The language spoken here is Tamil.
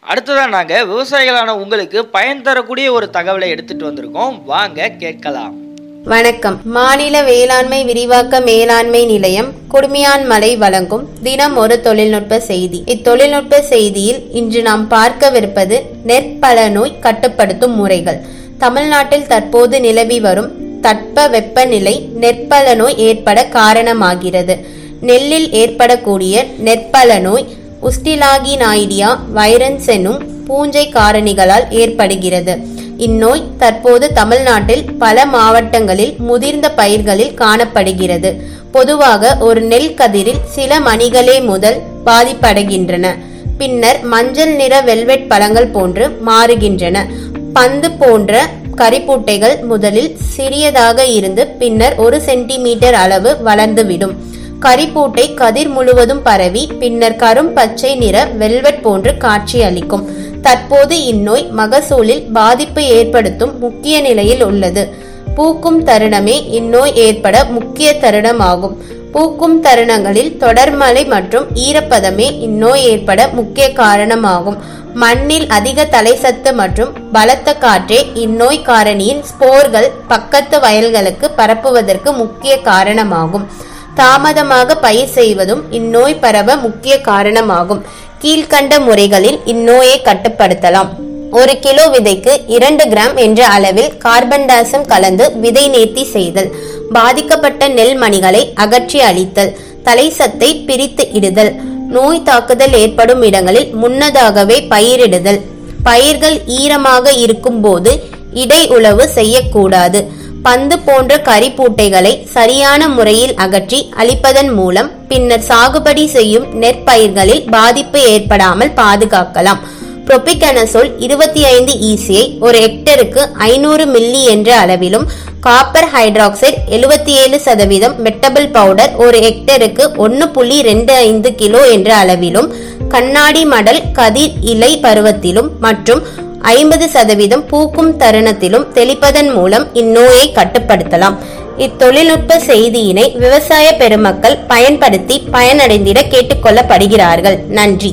அடுத்ததான் நாங்கள் விவசாயிகளான உங்களுக்கு பயன் தரக்கூடிய ஒரு தகவலை எடுத்துட்டு வந்திருக்கோம் வாங்க கேட்கலாம் வணக்கம் மாநில வேளாண்மை விரிவாக்க மேலாண்மை நிலையம் குடுமியான்மலை வழங்கும் தினம் ஒரு தொழில்நுட்ப செய்தி இத்தொழில்நுட்ப செய்தியில் இன்று நாம் பார்க்கவிருப்பது நெற்பல நோய் கட்டுப்படுத்தும் முறைகள் தமிழ்நாட்டில் தற்போது நிலவி வரும் தட்ப வெப்பநிலை நெற்பல நோய் ஏற்பட காரணமாகிறது நெல்லில் ஏற்படக்கூடிய நெற்பல நோய் உஸ்டிலாகினாய்டியா வைரன்ஸ் எனும் பூஞ்சை காரணிகளால் ஏற்படுகிறது இந்நோய் தற்போது தமிழ்நாட்டில் பல மாவட்டங்களில் முதிர்ந்த பயிர்களில் காணப்படுகிறது பொதுவாக ஒரு நெல் கதிரில் சில மணிகளே முதல் பாதிப்படைகின்றன பின்னர் மஞ்சள் நிற வெல்வெட் பழங்கள் போன்று மாறுகின்றன பந்து போன்ற கரிப்பூட்டைகள் முதலில் சிறியதாக இருந்து பின்னர் ஒரு சென்டிமீட்டர் அளவு வளர்ந்துவிடும் கரிப்பூட்டை கதிர் முழுவதும் பரவி பின்னர் கரும் பச்சை நிற வெல்வெட் போன்று காட்சி அளிக்கும் தற்போது இந்நோய் மகசூலில் பாதிப்பு ஏற்படுத்தும் முக்கிய நிலையில் உள்ளது பூக்கும் தருணமே இந்நோய் ஏற்பட முக்கிய தருணமாகும் பூக்கும் தருணங்களில் தொடர்மழை மற்றும் ஈரப்பதமே இந்நோய் ஏற்பட முக்கிய காரணமாகும் மண்ணில் அதிக தலைசத்து மற்றும் பலத்த காற்றே இந்நோய் காரணியின் ஸ்போர்கள் பக்கத்து வயல்களுக்கு பரப்புவதற்கு முக்கிய காரணமாகும் தாமதமாக பயிர் செய்வதும் இந்நோய் பரவ முக்கிய காரணமாகும் கீழ்கண்ட முறைகளில் இந்நோயை கட்டுப்படுத்தலாம் ஒரு கிலோ விதைக்கு இரண்டு கிராம் என்ற அளவில் கார்பன் டாசம் கலந்து விதை நேர்த்தி செய்தல் பாதிக்கப்பட்ட நெல் மணிகளை அகற்றி அழித்தல் தலைசத்தை பிரித்து இடுதல் நோய் தாக்குதல் ஏற்படும் இடங்களில் முன்னதாகவே பயிரிடுதல் பயிர்கள் ஈரமாக இருக்கும் போது இடை உழவு செய்யக்கூடாது பந்து போன்ற கரிப்பூட்டைகளை சரியான முறையில் அகற்றி அழிப்பதன் மூலம் பின்னர் சாகுபடி செய்யும் நெற்பயிர்களில் பாதிப்பு ஏற்படாமல் பாதுகாக்கலாம் புரோபிகனசோல் இருபத்தி ஐந்து ஈசியை ஒரு ஹெக்டருக்கு ஐநூறு மில்லி என்ற அளவிலும் காப்பர் ஹைட்ராக்சைடு எழுபத்தி ஏழு சதவீதம் மெட்டபிள் பவுடர் ஒரு ஹெக்டருக்கு ஒன்று புள்ளி ரெண்டு ஐந்து கிலோ என்ற அளவிலும் கண்ணாடி மடல் கதிர் இலை பருவத்திலும் மற்றும் ஐம்பது சதவீதம் பூக்கும் தருணத்திலும் தெளிப்பதன் மூலம் இந்நோயை கட்டுப்படுத்தலாம் இத்தொழில்நுட்ப செய்தியினை விவசாய பெருமக்கள் பயன்படுத்தி பயனடைந்திட கேட்டுக்கொள்ளப்படுகிறார்கள் நன்றி